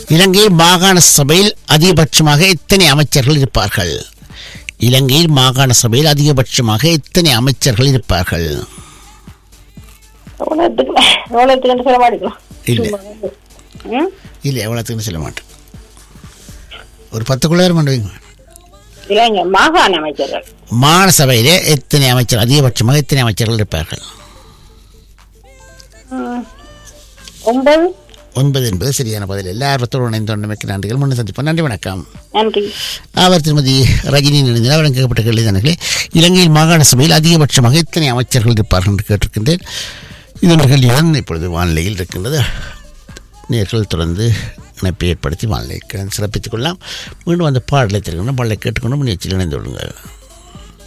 இலங்கையில் மாகாண சபையில் அதிகபட்சமாக எத்தனை அமைச்சர்கள் இருப்பார்கள் இலங்கையில் மாகாண சபையில் அதிகபட்சமாக எத்தனை அமைச்சர்கள் இருப்பார்கள் எவ்வளோத்துக்கு எவ்வளோத்துக்கு சொல்ல மாட்டேங்கிறோம் இல்லை ம் இல்லை எவ்வளோத்துக்குன்னு சொல்ல மாட்டேன் ஒரு பத்துக்குள்ளே பண்ணுவீங்க இல்லைங்க மாகாண அமைச்சர்கள் மாகாண சபையிலே எத்தனை அமைச்சர் அதிகபட்சமாக எத்தனை அமைச்சர்கள் இருப்பார்கள் ம். ஒன்பது ஒன்பது என்பது சரியான பதில் இல்லை ஆர்வத்தோடு இணைந்து கொண்டமைக்கு நன்றிகள் முன்னே சந்திப்போம் நன்றி வணக்கம் நன்றி அவர் திருமதி ரஜினி நினைந்தால் அவர் கேட்கப்பட்ட கேள்விதானர்களே இலங்கையில் மாகாண சபையில் அதிகபட்சமாக எத்தனை அமைச்சர்கள் இருப்பார்கள் என்று கேட்டிருக்கின்றேன் இதன் கேள்வியுடன் இப்பொழுது வானிலையில் இருக்கின்றது நேர்கள் தொடர்ந்து இணைப்பை ஏற்படுத்தி வானிலை சிறப்பித்துக் கொள்ளலாம் மீண்டும் அந்த பாடலை தெரிவிக்கணும் பாடலை கேட்டுக்கொண்டு முயற்சியில் இணைந்து கொள்ளுங்கள்